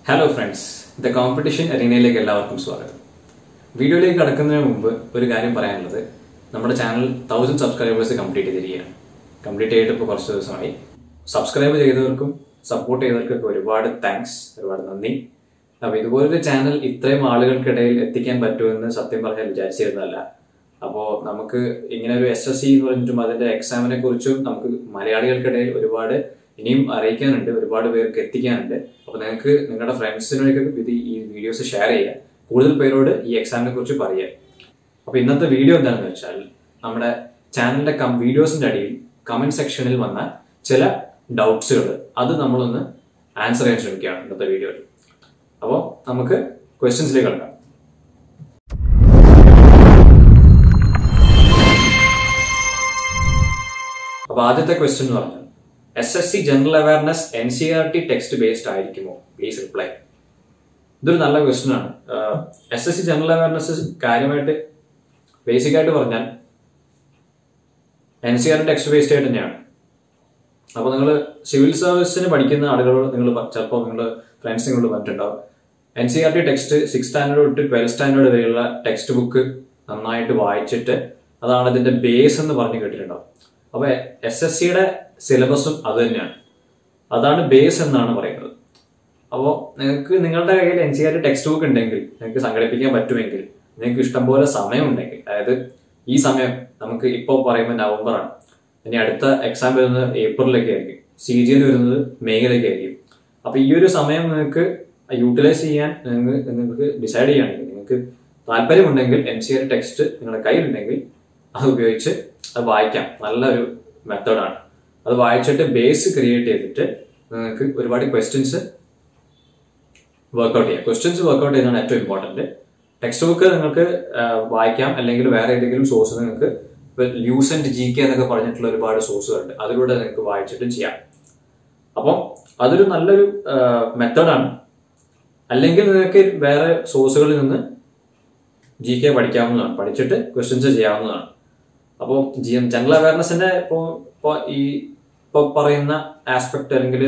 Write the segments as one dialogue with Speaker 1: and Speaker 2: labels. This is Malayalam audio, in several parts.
Speaker 1: ഹലോ ഫ്രണ്ട്സ് ദ കോമ്പറ്റീഷൻ അരീനയിലേക്ക് എല്ലാവർക്കും സ്വാഗതം വീഡിയോയിലേക്ക് കടക്കുന്നതിന് മുമ്പ് ഒരു കാര്യം പറയാനുള്ളത് നമ്മുടെ ചാനൽ തൗസൻഡ് സബ്സ്ക്രൈബേഴ്സ് കംപ്ലീറ്റ് ചെയ്തിരിക്കുകയാണ് കംപ്ലീറ്റ് ചെയ്തിട്ട് ഇപ്പോൾ കുറച്ച് ദിവസമായി സബ്സ്ക്രൈബ് ചെയ്തവർക്കും സപ്പോർട്ട് ചെയ്തവർക്കൊക്കെ ഒരുപാട് താങ്ക്സ് ഒരുപാട് നന്ദി അപ്പോൾ ഇതുപോലൊരു ചാനൽ ഇത്രയും ആളുകൾക്കിടയിൽ എത്തിക്കാൻ പറ്റുമെന്ന് സത്യം പറഞ്ഞാൽ വിചാരിച്ചിരുന്നതല്ല അപ്പോൾ നമുക്ക് ഇങ്ങനെ ഒരു എസ് എസ് സി എന്ന് പറഞ്ഞിട്ടും അതിന്റെ എക്സാമിനെ കുറിച്ചും നമുക്ക് മലയാളികൾക്കിടയിൽ ഒരുപാട് ഇനിയും അറിയിക്കാനുണ്ട് ഒരുപാട് പേർക്ക് എത്തിക്കാനുണ്ട് അപ്പോൾ നിങ്ങൾക്ക് നിങ്ങളുടെ ഫ്രണ്ട്സിനൊക്കെ ഇത് ഈ വീഡിയോസ് ഷെയർ ചെയ്യുക കൂടുതൽ പേരോട് ഈ എക്സാമിനെ കുറിച്ച് പറയുക അപ്പോൾ ഇന്നത്തെ വീഡിയോ എന്താണെന്ന് വെച്ചാൽ നമ്മുടെ ചാനലിന്റെ കം വീഡിയോസിന്റെ അടിയിൽ കമന്റ് സെക്ഷനിൽ വന്ന ചില ഡൗട്ട്സുകൾ അത് നമ്മളൊന്ന് ആൻസർ ചെയ്യാൻ ശ്രമിക്കുകയാണ് ഇന്നത്തെ വീഡിയോയിൽ അപ്പോൾ നമുക്ക് ക്വസ്റ്റ്യൻസിലേക്ക് കിടക്കാം അപ്പൊ ആദ്യത്തെ ക്വസ്റ്റ്യൻ എന്ന് പറഞ്ഞാൽ S S C general awareness N C R T text based ആയിരിക്കുമോ പ്ലീസ് റിപ്ലൈ ഇതൊരു നല്ല ക്വസ്റ്റ്യൻ ആണ് S S C general awareness കാര്യമായിട്ട് ബേസിക് ആയിട്ട് പറഞ്ഞാൽ N C R text based ആയിട്ട് തന്നെയാണ് അപ്പോൾ നിങ്ങൾ സിവിൽ സർവീസിന് പഠിക്കുന്ന ആളുകളോട് നിങ്ങൾ ചിലപ്പോൾ നിങ്ങൾ ഫ്രണ്ട്സ് നിങ്ങളോട് പറഞ്ഞിട്ടുണ്ടാവും N C R T text six standard തൊട്ട് ട്വൽത്ത് സ്റ്റാൻഡേർഡ് വരെയുള്ള ടെക്സ്റ്റ് ബുക്ക് നന്നായിട്ട് വായിച്ചിട്ട് അതാണ് ഇതിന്റെ ബേസ് എന്ന് പറഞ്ഞ് കേട്ടിട്ടുണ്ടാവും അപ്പൊ എസ് എസ് സിയുടെ സിലബസും അത് തന്നെയാണ് അതാണ് ബേസ് എന്നാണ് പറയുന്നത് അപ്പോൾ നിങ്ങൾക്ക് നിങ്ങളുടെ കയ്യിൽ N C R text book ഉണ്ടെങ്കിൽ നിങ്ങൾക്ക് സംഘടിപ്പിക്കാൻ പറ്റുമെങ്കിൽ നിങ്ങൾക്ക് ഇഷ്ടംപോലെ സമയം ഉണ്ടെങ്കിൽ അതായത് ഈ സമയം നമുക്ക് ഇപ്പോൾ പറയുമ്പോൾ നവംബറാണ് ഇനി അടുത്ത എക്സാം വരുന്നത് ഏപ്രിലൊക്കെ ആയിരിക്കും സി ജി എൽ വരുന്നത് മെയ്യിലൊക്കെ ആയിരിക്കും അപ്പൊ ഈ ഒരു സമയം നിങ്ങൾക്ക് യൂട്ടിലൈസ് ചെയ്യാൻ നിങ്ങൾക്ക് നിങ്ങൾക്ക് ഡിസൈഡ് ചെയ്യുകയാണെങ്കിൽ നിങ്ങൾക്ക് താല്പര്യമുണ്ടെങ്കിൽ എൻ സി ആർ ടെക്സ്റ്റ് നിങ്ങളുടെ കയ്യിലുണ്ടെങ്കിൽ അത് ഉപയോഗിച്ച് അത് വായിക്കാം നല്ലൊരു മെത്തേഡാണ് അത് വായിച്ചിട്ട് ബേസ് ക്രിയേറ്റ് ചെയ്തിട്ട് നിങ്ങൾക്ക് ഒരുപാട് ക്വസ്റ്റ്യൻസ് വർക്ക്ഔട്ട് ചെയ്യാം ക്വസ്റ്റ്യൻസ് വർക്ക്ഔട്ട് ചെയ്യുന്നതാണ് ഏറ്റവും ഇമ്പോർട്ടന്റ് ടെക്സ്റ്റ് ബുക്ക് നിങ്ങൾക്ക് വായിക്കാം അല്ലെങ്കിൽ വേറെ ഏതെങ്കിലും സോഴ്സ് നിങ്ങൾക്ക് യൂസ് ആൻഡ് ജി കെ എന്നൊക്കെ പറഞ്ഞിട്ടുള്ള ഒരുപാട് സോഴ്സുകളുണ്ട് അതിലൂടെ നിങ്ങൾക്ക് വായിച്ചിട്ടും ചെയ്യാം അപ്പം അതൊരു നല്ലൊരു മെത്തേഡാണ് അല്ലെങ്കിൽ നിങ്ങൾക്ക് വേറെ സോഴ്സുകളിൽ നിന്ന് ജി കെ പഠിക്കാവുന്നതാണ് പഠിച്ചിട്ട് ക്വസ്റ്റ്യൻസ് ചെയ്യാവുന്നതാണ് അപ്പോൾ ജി എം ജനറൽ അവയർനെസിന്റെ ഇപ്പോൾ ഇപ്പോൾ ഈ ഇപ്പോൾ പറയുന്ന ആസ്പെക്ട് അല്ലെങ്കിൽ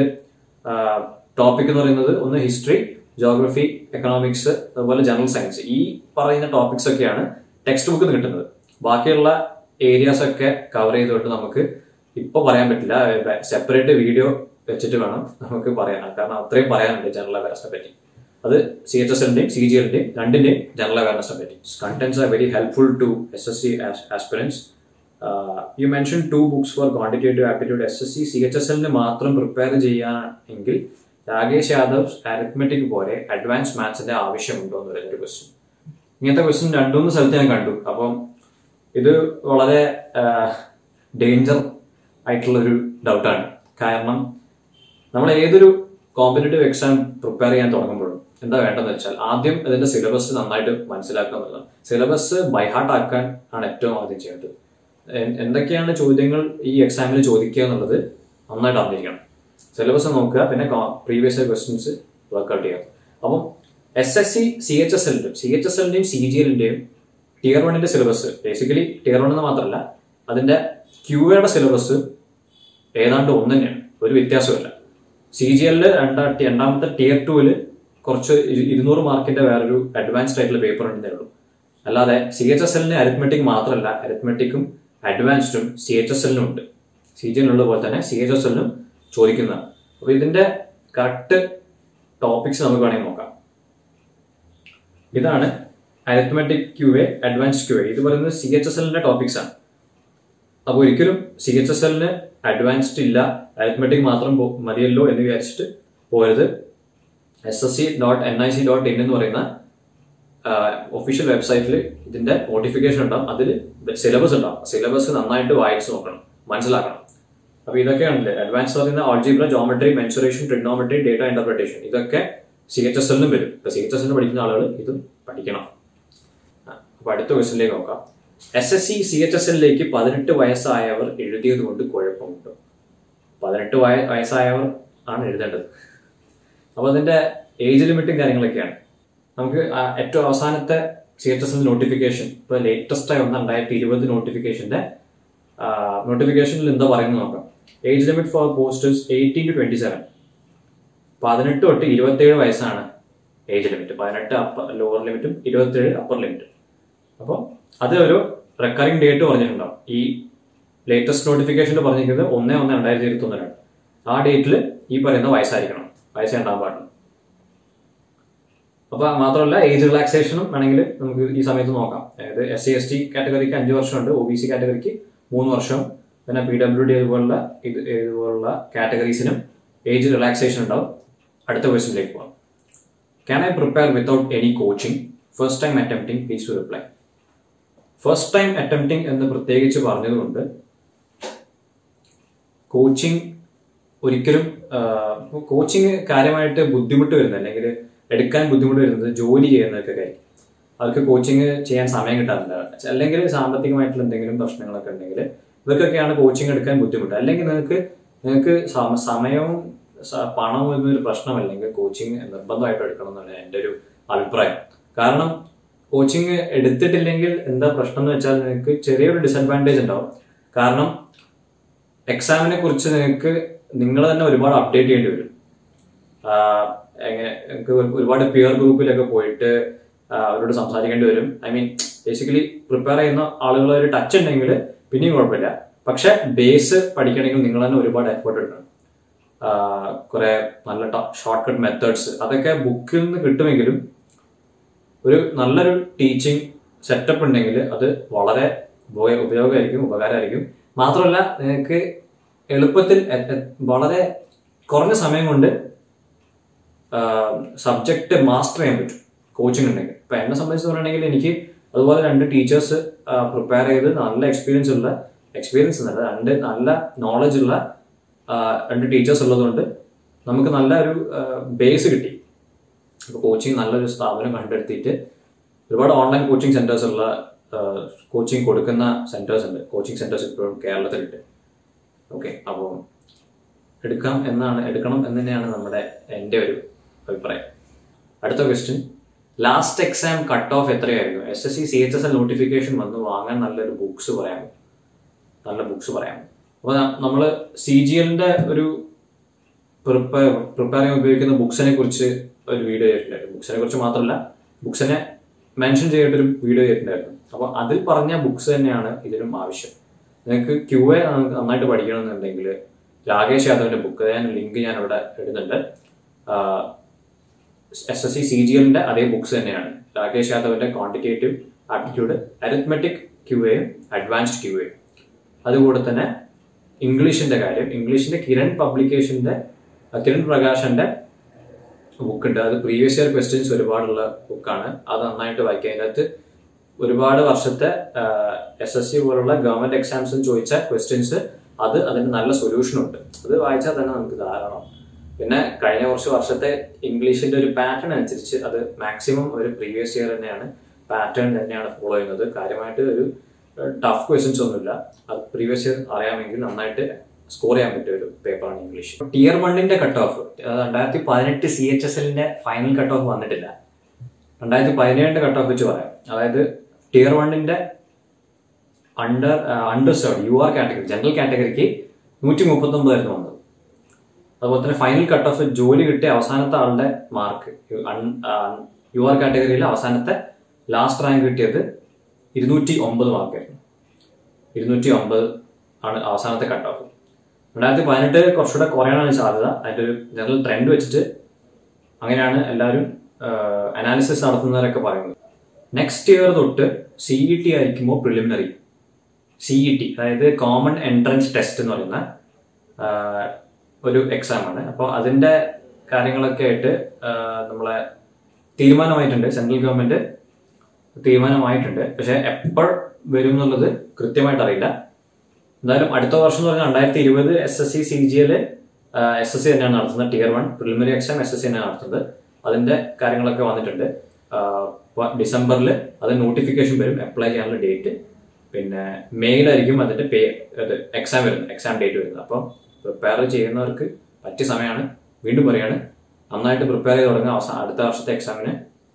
Speaker 1: ടോപ്പിക് എന്ന് പറയുന്നത് ഒന്ന് ഹിസ്റ്ററി ജോഗ്രഫി എക്കണോമിക്സ് അതുപോലെ ജനറൽ സയൻസ് ഈ പറയുന്ന ടോപ്പിക്സ് ഒക്കെയാണ് ടെക്സ്റ്റ് ബുക്ക് കിട്ടുന്നത് ബാക്കിയുള്ള ഏരിയാസ് ഒക്കെ കവർ ചെയ്തുകൊണ്ട് നമുക്ക് ഇപ്പോൾ പറയാൻ പറ്റില്ല സെപ്പറേറ്റ് വീഡിയോ വെച്ചിട്ട് വേണം നമുക്ക് പറയാൻ കാരണം അത്രയും പറയാനുണ്ട് ജനറൽ അവയർനെസിനെ പറ്റി അത് സി എച്ച് എസ് എല്ലിന്റെയും സി ജി എല്ലിന്റെയും രണ്ടിന്റെയും ജനറൽ അവയർനെസിനെ പറ്റി contents are very helpful to S S C aspirants you mention two books for quantitative aptitude S S C C H S എല്ലിന് മാത്രം പ്രിപ്പയർ ചെയ്യാനെങ്കിൽ രാകേഷ് യാദവ് അരിത്മെറ്റിക് പോലെ അഡ്വാൻസ് മാത്സിന്റെ ആവശ്യമുണ്ടോ എന്ന് പറയുന്നൊരു ക്വസ്റ്റ്യൻ ഇങ്ങനത്തെ ക്വസ്റ്റ്യൻ രണ്ടുമൂന്ന് സ്ഥലത്ത് ഞാൻ കണ്ടു അപ്പം ഇത് വളരെ ഡേഞ്ചർ ആയിട്ടുള്ളൊരു ഡൗട്ടാണ് കാരണം നമ്മൾ ഏതൊരു കോമ്പറ്റേറ്റീവ് എക്സാം പ്രിപ്പയർ ചെയ്യാൻ തുടങ്ങുമ്പോഴും എന്താ വേണ്ടതെന്ന് വെച്ചാൽ ആദ്യം ഇതിന്റെ സിലബസ് നന്നായിട്ട് മനസ്സിലാക്കുക എന്നുള്ളതാണ് സിലബസ് ബൈഹാർട്ട് ആക്കാൻ ആണ് ഏറ്റവും ആദ്യം ചെയ്യേണ്ടത് എന്തൊക്കെയാണ് ചോദ്യങ്ങൾ ഈ എക്സാമിൽ ചോദിക്കുക എന്നുള്ളത് നന്നായിട്ട് അറിഞ്ഞിരിക്കണം സിലബസ് നോക്കുക പിന്നെ പ്രീവിയസ് ക്വസ്റ്റ്യൻസ് വർക്ക്ഔട്ട് ചെയ്യുക അപ്പം S S C C H S എല്ലിന്റെയും സി എച്ച് എസ് എല്ലിന്റെയും സി ജി എല്ലിന്റെയും ടിയർ വണ്ണിന്റെ സിലബസ് ബേസിക്കലി ടിയർ വൺ എന്ന് മാത്രമല്ല അതിന്റെ ക്യു എയുടെ സിലബസ് ഏതാണ്ട് ഒന്ന് തന്നെയാണ് ഒരു വ്യത്യാസമില്ല സി ജി എല്ലില് രണ്ടാം രണ്ടാമത്തെ ടിയർ ടുവിൽ കുറച്ച് ഇരുന്നൂറ് മാർക്കിന്റെ വേറൊരു അഡ്വാൻസ്ഡ് ആയിട്ടുള്ള പേപ്പർ ഉണ്ടെന്നേ ഉള്ളൂ അല്ലാതെ സി എച്ച് എസ് എല്ലിന് അരിത്മെറ്റിക് മാത്രമല്ല അരിത്മെറ്റിക്കും അഡ്വാൻസ്ഡും സി എച്ച് എസ് എല്ലിനും ഉണ്ട് സി ജി എല്ലിനുള്ള പോലെ തന്നെ സി എച്ച് എസ് എല്ലിനും ചോദിക്കുന്നതാണ് അപ്പൊ ഇതിന്റെ കറക്റ്റ് ടോപ്പിക്സ് നമുക്ക് വേണമെങ്കിൽ നോക്കാം ഇതാണ് arithmetic Q A advanced Q A ഇത് പറയുന്നത് സി എച്ച് എസ് എല്ലിന്റെ ടോപ്പിക്സ് ആണ് അപ്പോൾ ഒരിക്കലും സി എച്ച് എസ് എല്ലിന് അഡ്വാൻസ്ഡ് ഇല്ല അരിത്മെറ്റിക് മാത്രം മതിയല്ലോ എന്ന് വിചാരിച്ചിട്ട് പോയത് S S C dot N I C dot in എന്ന് പറയുന്ന ഒഫീഷ്യൽ വെബ്സൈറ്റിൽ ഇതിന്റെ നോട്ടിഫിക്കേഷൻ ഉണ്ടാവും അതിൽ സിലബസ് ഉണ്ടാവും സിലബസ് നന്നായിട്ട് വായിച്ച് നോക്കണം മനസ്സിലാക്കണം അപ്പൊ ഇതൊക്കെയാണല്ലേ അഡ്വാൻസ് പറയുന്ന algebra geometry mensuration trigonometry data interpretation ഇതൊക്കെ സി എച്ച് എസ് എല്ലിനും വരും ഇപ്പൊ സി എച്ച് എസ് എല്ലിന് പഠിക്കുന്ന ആളുകൾ ഇതും പഠിക്കണം അപ്പൊ അടുത്ത ക്വസ്റ്റിലേക്ക് നോക്കാം S S C C H S എല്ലിലേക്ക് പതിനെട്ട് വയസ്സായവർ എഴുതിയത് കൊണ്ട് കുഴപ്പമുണ്ടോ പതിനെട്ട് വയ വയസ്സായവർ ആണ് എഴുതേണ്ടത് അപ്പോൾ അതിന്റെ ഏജ് ലിമിറ്റും കാര്യങ്ങളൊക്കെയാണ് നമുക്ക് ഏറ്റവും അവസാനത്തെ C H S L notification ഇപ്പൊ ലേറ്റസ്റ്റ് ആയി വന്ന രണ്ടായിരത്തി ഇരുപത് നോട്ടിഫിക്കേഷന്റെ നോട്ടിഫിക്കേഷനിൽ എന്താ പറയുന്നത് നോക്കാം age limit for posters eighteen to twenty seven പതിനെട്ട് തൊട്ട് ഇരുപത്തേഴ് വയസ്സാണ് ഏജ് ലിമിറ്റ് പതിനെട്ട് അപ്പർ ലോവർ ലിമിറ്റും ഇരുപത്തേഴ് അപ്പർ ലിമിറ്റും അപ്പോൾ അത് ഒരു റെക്കറിംഗ് ഡേറ്റ് പറഞ്ഞിട്ടുണ്ടാവും ഈ ലേറ്റസ്റ്റ് നോട്ടിഫിക്കേഷനിൽ പറഞ്ഞിരിക്കുന്നത് ഒന്ന് ഒന്ന് രണ്ടായിരത്തി ഇരുപത്തി ഒന്നിലാണ് ആ ഡേറ്റിൽ ഈ പറയുന്ന വയസ്സായിരിക്കണം വയസ്സ് ഉണ്ടാകാൻ പാടില്ല അപ്പൊ മാത്രമല്ല ഏജ് റിലാക്സേഷനും വേണമെങ്കിൽ നമുക്ക് ഈ സമയത്ത് നോക്കാം അതായത് എസ് സി എസ് ടി കാറ്റഗറിക്ക് അഞ്ച് വർഷമുണ്ട് ഒ ബി സി കാറ്റഗറിക്ക് മൂന്ന് വർഷം പിന്നെ പി ഡബ്ല്യു ഡി അതുപോലുള്ള ഇത് ഇതുപോലുള്ള കാറ്റഗറീസിനും ഏജ് റിലാക്സേഷൻ ഉണ്ടാവും അടുത്ത ക്വസ്റ്റിനിലേക്ക് പോകാം can I prepare without any coaching first time attempting please to reply first time attempting എന്ന് പ്രത്യേകിച്ച് പറഞ്ഞതുകൊണ്ട് കോച്ചിങ് ഒരിക്കലും കോച്ചിങ് കാര്യമായിട്ട് ബുദ്ധിമുട്ട് വരുന്നത് അല്ലെങ്കിൽ എടുക്കാൻ ബുദ്ധിമുട്ട് വരുന്നത് ജോലി ചെയ്യുന്നവർക്കൊക്കെ ആയിരിക്കും അവർക്ക് കോച്ചിങ് ചെയ്യാൻ സമയം കിട്ടാറില്ല അല്ലെങ്കിൽ സാമ്പത്തികമായിട്ടുള്ള എന്തെങ്കിലും പ്രശ്നങ്ങളൊക്കെ ഉണ്ടെങ്കിൽ ഇവർക്കൊക്കെയാണ് കോച്ചിങ് എടുക്കാൻ ബുദ്ധിമുട്ട് അല്ലെങ്കിൽ നിങ്ങൾക്ക് നിങ്ങൾക്ക് സമ- സമയവും സ- പണവും എന്നൊരു പ്രശ്നമല്ലെങ്കിൽ കോച്ചിങ് നിർബന്ധമായിട്ട് എടുക്കണം എന്നാണ് എൻ്റെ ഒരു അഭിപ്രായം കാരണം കോച്ചിങ് എടുത്തിട്ടില്ലെങ്കിൽ എന്താ പ്രശ്നം എന്ന് വെച്ചാൽ നിങ്ങൾക്ക് ചെറിയൊരു ഡിസഡ്വാൻറ്റേജ് ഉണ്ടാവും കാരണം എക്സാമിനെ കുറിച്ച് നിങ്ങൾക്ക് നിങ്ങൾ തന്നെ ഒരുപാട് അപ്ഡേറ്റ് ചെയ്യേണ്ടി വരും ആഹ് എങ്ങനെ നിങ്ങൾക്ക് ഒരു- ഒരുപാട് പിയർ ഗ്രൂപ്പിലൊക്കെ പോയിട്ട് ആഹ് അവരോട് സംസാരിക്കേണ്ടി വരും ഐ മീൻ ബേസിക്കലി പ്രിപ്പയർ ചെയ്യുന്ന ആളുകൾ ഒരു ടച്ച് ഉണ്ടെങ്കിൽ പിന്നെയും കുഴപ്പമില്ല പക്ഷെ ബേസ് പഠിക്കണമെങ്കിൽ നിങ്ങൾ തന്നെ ഒരുപാട് എഫേർട്ട് എടുക്കണം ആഹ് കുറെ നല്ല ഷോർട്ട് കട്ട് മെത്തേഡ്സ് അതൊക്കെ ബുക്കിൽ നിന്ന് കിട്ടുമെങ്കിലും ഒരു നല്ലൊരു ടീച്ചിങ് സെറ്റപ്പ് ഉണ്ടെങ്കിൽ അത് വളരെ ഉപയോ- ഉപയോഗമായിരിക്കും ഉപകാരമായിരിക്കും മാത്രമല്ല നിങ്ങൾക്ക് എളുപ്പത്തിൽ എ- എ- വളരെ കുറഞ്ഞ സമയം കൊണ്ട് സബ്ജക്റ്റ് മാസ്റ്റർ ചെയ്യാൻ പറ്റും കോച്ചിങ് ഉണ്ടെങ്കിൽ ഇപ്പൊ എന്നെ സംബന്ധിച്ച് പറയുകയാണെങ്കിൽ എനിക്ക് അതുപോലെ രണ്ട് ടീച്ചേഴ്സ് പ്രിപ്പയർ ചെയ്ത് നല്ല എക്സ്പീരിയൻസ് ഉള്ള എക്സ്പീരിയൻസ് എന്നല്ല രണ്ട് നല്ല നോളജ് ഉള്ള ആ, രണ്ട് ടീച്ചേഴ്സ് ഉള്ളതുകൊണ്ട് നമുക്ക് നല്ല ഒരു ബേസ് കിട്ടി ഇപ്പോൾ കോച്ചിങ് നല്ലൊരു സ്ഥാപനം കണ്ടെടുത്തിട്ട് ഒരുപാട് ഓൺലൈൻ കോച്ചിങ് സെന്റേഴ്സ് ഉള്ള കോച്ചിങ് കൊടുക്കുന്ന സെന്റേഴ്സ് ഉണ്ട് കോച്ചിങ് സെന്റേഴ്സ് ഇപ്പോഴും കേരളത്തിലുണ്ട് ഓക്കെ അപ്പോൾ എടുക്കാം എന്നാണ് എടുക്കണം എന്ന് തന്നെയാണ് നമ്മുടെ എൻ്റെ ഒരു അഭിപ്രായം അടുത്ത question last exam cut off എത്രയായിരുന്നു S S C C H S L notification വന്ന് വാങ്ങാൻ നല്ലൊരു ബുക്സ് പറയാമോ നല്ല ബുക്സ് പറയാമോ അപ്പോൾ നമ്മൾ സി ജി എല്ലിന്റെ ഒരു പ്രിപ്പയർ പ്രിപ്പയർ ചെയ്യാൻ ഉപയോഗിക്കുന്ന ബുക്സിനെ കുറിച്ച് ഒരു വീഡിയോ ചെയ്തിട്ടുണ്ടായിരുന്നു ബുക്സിനെ കുറിച്ച് മാത്രമല്ല ബുക്സിനെ മെൻഷൻ ചെയ്തിട്ടൊരു വീഡിയോ ചെയ്തിട്ടുണ്ടായിരുന്നു അപ്പോൾ അതിൽ പറഞ്ഞ ബുക്സ് തന്നെയാണ് ഇതിനും ആവശ്യം നിങ്ങൾക്ക് ക്യു എ നന്നായിട്ട് പഠിക്കണമെന്നുണ്ടെങ്കിൽ രാകേഷ് യാദവിന്റെ ബുക്ക് ഞാൻ ലിങ്ക് ഞാൻ ഇവിടെ ഇടുന്നുണ്ട് S S C C G എല്ലിന്റെ അതേ ബുക്സ് തന്നെയാണ് രാകേഷ് യാദവിന്റെ ക്വാണ്ടിറ്റേറ്റീവ് ആപ്റ്റിറ്റ്യൂഡ് അരിത്മെറ്റിക് ക്യു എയും അഡ്വാൻസ്ഡ് ക്യു എയും അതുകൂടെ തന്നെ ഇംഗ്ലീഷിന്റെ കാര്യം ഇംഗ്ലീഷിന്റെ കിരൺ പബ്ലിക്കേഷന്റെ അഹ് കിരൺ പ്രകാശന്റെ ബുക്ക് ഉണ്ട് അത് പ്രീവിയസ് ഇയർ ക്വസ്റ്റ്യൻസ് ഒരുപാടുള്ള ബുക്കാണ് അത് നന്നായിട്ട് വായിക്കുക അതിനകത്ത് ഒരുപാട് വർഷത്തെ എസ് എസ് സി പോലുള്ള ഗവൺമെന്റ് എക്സാംസിന് ചോദിച്ച ക്വസ്റ്റ്യൻസ് അത് അതിന് നല്ല സൊല്യൂഷൻ ഉണ്ട് അത് വായിച്ചാൽ തന്നെ നമുക്ക് ധാരാളം പിന്നെ കഴിഞ്ഞ കുറച്ച് വർഷത്തെ ഇംഗ്ലീഷിന്റെ ഒരു പാറ്റേൺ അനുസരിച്ച് അത് മാക്സിമം ഒരു പ്രീവിയസ് ഇയർ തന്നെയാണ് പാറ്റേൺ തന്നെയാണ് ഫോളോ ചെയ്യുന്നത് കാര്യമായിട്ട് ഒരു ടഫ് ക്വസ്റ്റ്യൻസ് ഒന്നുമില്ല അത് പ്രീവിയസ് ഇയർ അറിയാമെങ്കിൽ നന്നായിട്ട് സ്കോർ ചെയ്യാൻ പറ്റിയ ഒരു പേപ്പറാണ് ഇംഗ്ലീഷ് ടിയർ വണ്ണിന്റെ കട്ട് ഓഫ് രണ്ടായിരത്തി പതിനെട്ട് സി എച്ച് എസ് എല്ലിന്റെ ഫൈനൽ കട്ട് ഓഫ് വന്നിട്ടില്ല രണ്ടായിരത്തി പതിനേഴിന്റെ കട്ട് ഓഫ് വെച്ച് പറയാം അതായത് ടിയർ വണ്ണിന്റെ അണ്ടർ അണ്ടർ സ്റ്റേർഡ് യു ആർ കാറ്റഗറി ജനറൽ കാറ്റഗറിക്ക് നൂറ്റി മുപ്പത്തി ഒമ്പതായിരുന്നു വന്നത് അതുപോലെ തന്നെ ഫൈനൽ കട്ട് ഓഫ് ജോലി കിട്ടിയ അവസാനത്തെ ആളുടെ മാർക്ക് യു ആർ കാറ്റഗറിയിൽ അവസാനത്തെ ലാസ്റ്റ് റാങ്ക് കിട്ടിയത് ഇരുന്നൂറ്റി ഒമ്പത് മാർക്കായിരുന്നു ഇരുന്നൂറ്റി ഒമ്പത് ആണ് അവസാനത്തെ കട്ട് ഓഫ് രണ്ടായിരത്തി പതിനെട്ട് കുറച്ചുകൂടെ കുറയാനാണ് സാധ്യത അതിന്റെ ഒരു ജനറൽ ട്രെൻഡ് വെച്ചിട്ട് അങ്ങനെയാണ് എല്ലാവരും അനാലിസിസ് നടത്തുന്നവരൊക്കെ പറയുന്നത് നെക്സ്റ്റ് ഇയർ തൊട്ട് സി ഇ ടി ആയിരിക്കുമ്പോൾ പ്രിലിമിനറി സി ഇ ടി അതായത് കോമൺ എൻട്രൻസ് ടെസ്റ്റ് എന്ന് പറയുന്ന ആഹ്, ഒരു എക്സാം ആണ് അപ്പോൾ അതിന്റെ കാര്യങ്ങളൊക്കെ ആയിട്ട് ആഹ്, നമ്മളെ തീരുമാനമായിട്ടുണ്ട് സെൻട്രൽ ഗവൺമെന്റ് തീരുമാനമായിട്ടുണ്ട് പക്ഷെ എപ്പോൾ വരും എന്നുള്ളത് കൃത്യമായിട്ട് അറിയില്ല എന്തായാലും അടുത്ത വർഷം എന്ന് പറഞ്ഞാൽ രണ്ടായിരത്തി ഇരുപത് S S C C G L S S C തന്നെയാണ് നടത്തുന്നത് tier one preliminary exam S S C തന്നെയാണ് നടത്തുന്നത് അതിന്റെ കാര്യങ്ങളൊക്കെ വന്നിട്ടുണ്ട് ഡിസംബറിൽ അത് നോട്ടിഫിക്കേഷൻ വരും അപ്ലൈ ചെയ്യാനുള്ള ഡേറ്റ് പിന്നെ മെയിലായിരിക്കും അതിന്റെ പേ എക്സാം വരുന്നത് എക്സാം ഡേറ്റ് വരുന്നത് അപ്പം പ്രിപ്പയർ ചെയ്യുന്നവർക്ക് പറ്റിയ സമയമാണ് വീണ്ടും പറയാണ് നന്നായിട്ട് പ്രിപ്പയർ ചെയ്ത് തുടങ്ങുക അവസാനം അടുത്ത വർഷത്തെ എക്സാമിന്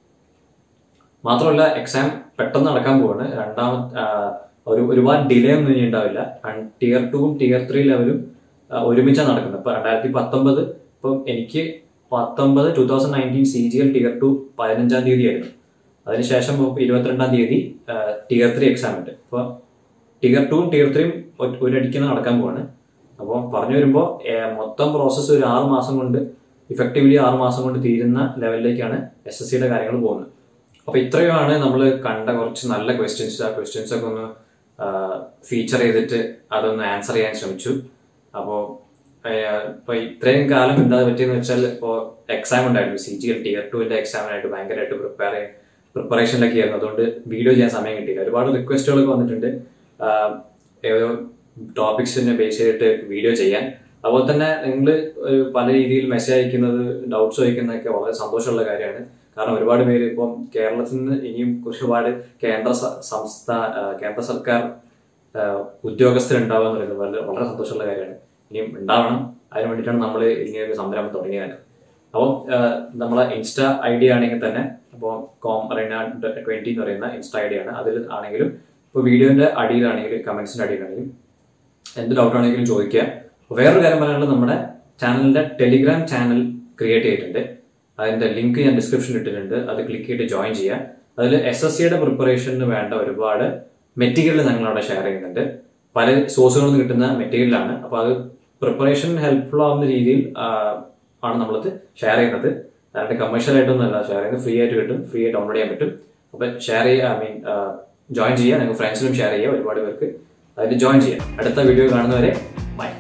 Speaker 1: മാത്രമല്ല എക്സാം പെട്ടെന്ന് നടക്കാൻ പോവാണ് രണ്ടാമത്തെ ആ, ഒരു ഒരുപാട് ഡിലേ ഒന്നും ഇനി ഉണ്ടാവില്ല ടിയർ ടുവും ടിയർ ത്രീ ലെവലും ഒരുമിച്ചാണ് നടക്കുന്നത് ഇപ്പൊ രണ്ടായിരത്തി പത്തൊമ്പത് ഇപ്പം എനിക്ക് പത്തൊമ്പത് two thousand nineteen C G L tier two പതിനഞ്ചാം തീയതി ആയിരുന്നു അതിനുശേഷം ഇപ്പൊ ഇരുപത്തിരണ്ടാം തീയതി ടിയർ ത്രീ എക്സാം ഉണ്ട് അപ്പോൾ ടിയർ ടൂവും ടിയർ ത്രീയും ഒരടിക്ക് നടക്കാൻ പോവാണ് അപ്പോൾ പറഞ്ഞു വരുമ്പോൾ മൊത്തം പ്രോസസ്സ് ഒരു ആറ് മാസം കൊണ്ട് ഇഫക്റ്റീവ്ലി ആറ് മാസം കൊണ്ട് തീരുന്ന ലെവലിലേക്കാണ് എസ് എസ് സിയുടെ കാര്യങ്ങൾ പോകുന്നത് അപ്പോൾ ഇത്രയുമാണ് നമ്മൾ കണ്ട കുറച്ച് നല്ല ക്വസ്റ്റ്യൻസ് ആ ക്വസ്റ്റ്യൻസ് ഒക്കെ ഒന്ന് ഫീച്ചർ ചെയ്തിട്ട് അതൊന്ന് ആൻസർ ചെയ്യാൻ ശ്രമിച്ചു അപ്പോൾ ഇപ്പൊ ഇത്രയും കാലം എന്താ പറ്റിയെന്ന് വെച്ചാൽ ഇപ്പോൾ എക്സാം ഉണ്ടായിരുന്നു സി ജി എൽ ടിയർ ടുവിന്റെ എക്സാമിനായിട്ട് ഭയങ്കരമായിട്ട് പ്രിപ്പയർ പ്രിപ്പറേഷനിലൊക്കെ ആയിരുന്നു അതുകൊണ്ട് വീഡിയോ ചെയ്യാൻ സമയം കിട്ടിയില്ല ഒരുപാട് റിക്വസ്റ്റുകളൊക്കെ വന്നിട്ടുണ്ട് ആഹ് ഓരോ ടോപ്പിക്സിനെ ബേസ് ചെയ്തിട്ട് വീഡിയോ ചെയ്യാൻ അതുപോലെ തന്നെ നിങ്ങൾ പല രീതിയിൽ മെസ്സേജ് അയക്കുന്നത് ഡൗട്ട്സ് ചോദിക്കുന്നതൊക്കെ വളരെ സന്തോഷമുള്ള കാര്യമാണ് കാരണം ഒരുപാട് പേര് ഇപ്പം കേരളത്തിൽ നിന്ന് ഇനിയും ഒരുപാട് കേന്ദ്ര സ- സംസ്ഥാന ആഹ് കേന്ദ്ര സർക്കാർ ഉദ്യോഗസ്ഥരുണ്ടാവുക എന്ന് പറയുന്നത് വളരെ വളരെ സന്തോഷമുള്ള കാര്യമാണ് ഇനിയും ഉണ്ടാവണം അതിന് വേണ്ടിയിട്ടാണ് നമ്മൾ ഇങ്ങനെ ഒരു സംരംഭം തുടങ്ങിയത് അപ്പോൾ നമ്മളെ ഇൻസ്റ്റാ ഐ ഡി ആണെങ്കിൽ തന്നെ അപ്പോൾ കോം അറീന ട്വന്റി എന്ന് പറയുന്ന ഇൻസ്റ്റാ ഐ ഡി ആണ് അതിൽ ആണെങ്കിലും ഇപ്പോൾ വീഡിയോന്റെ അടിയിലാണെങ്കിലും കമന്റ്സിന്റെ അടിയിലാണെങ്കിലും എന്ത് ഡൗട്ട് ആണെങ്കിലും ചോദിക്കുക അപ്പോൾ വേറൊരു കാര്യം പറയാനുള്ളത് നമ്മുടെ ചാനലിന്റെ ടെലിഗ്രാം ചാനൽ ക്രിയേറ്റ് ചെയ്തിട്ടുണ്ട് അതിന്റെ ലിങ്ക് ഞാൻ ഡിസ്ക്രിപ്ഷനിൽ ഇട്ടിട്ടുണ്ട് അത് ക്ലിക്ക് ചെയ്തിട്ട് ജോയിൻ ചെയ്യുക അതിൽ എസ് എസ് സിയുടെ പ്രിപ്പറേഷന് വേണ്ട ഒരുപാട് മെറ്റീരിയൽ ഞങ്ങൾ അവിടെ ഷെയർ ചെയ്യുന്നുണ്ട് പല സോഴ്സുകളിൽ നിന്ന് കിട്ടുന്ന മെറ്റീരിയലാണ് അപ്പോൾ അത് പ്രിപ്പറേഷൻ ഹെൽപ്ഫുൾ ആവുന്ന രീതിയിൽ ആ, ആണ് നമ്മളത് ഷെയർ ചെയ്യുന്നത് അല്ലാണ്ട് കമേഴ്ഷ്യൽ ആയിട്ടൊന്നും അല്ല ഷെയർ ചെയ്യുന്നത് ഫ്രീ ആയിട്ട് കിട്ടും ഫ്രീ ആയിട്ട് ഡൗൺലോഡ് ചെയ്യാൻ പറ്റും അപ്പോൾ ഷെയർ ചെയ്യുക ഐ മീൻ ജോയിൻ ചെയ്യുക നിങ്ങൾ ഫ്രണ്ട്സിനും ഷെയർ ചെയ്യുക ഒരുപാട് പേർക്ക് അതിൽ ജോയിൻ ചെയ്യുക അടുത്ത വീഡിയോ കാണുന്നവരെ ബൈ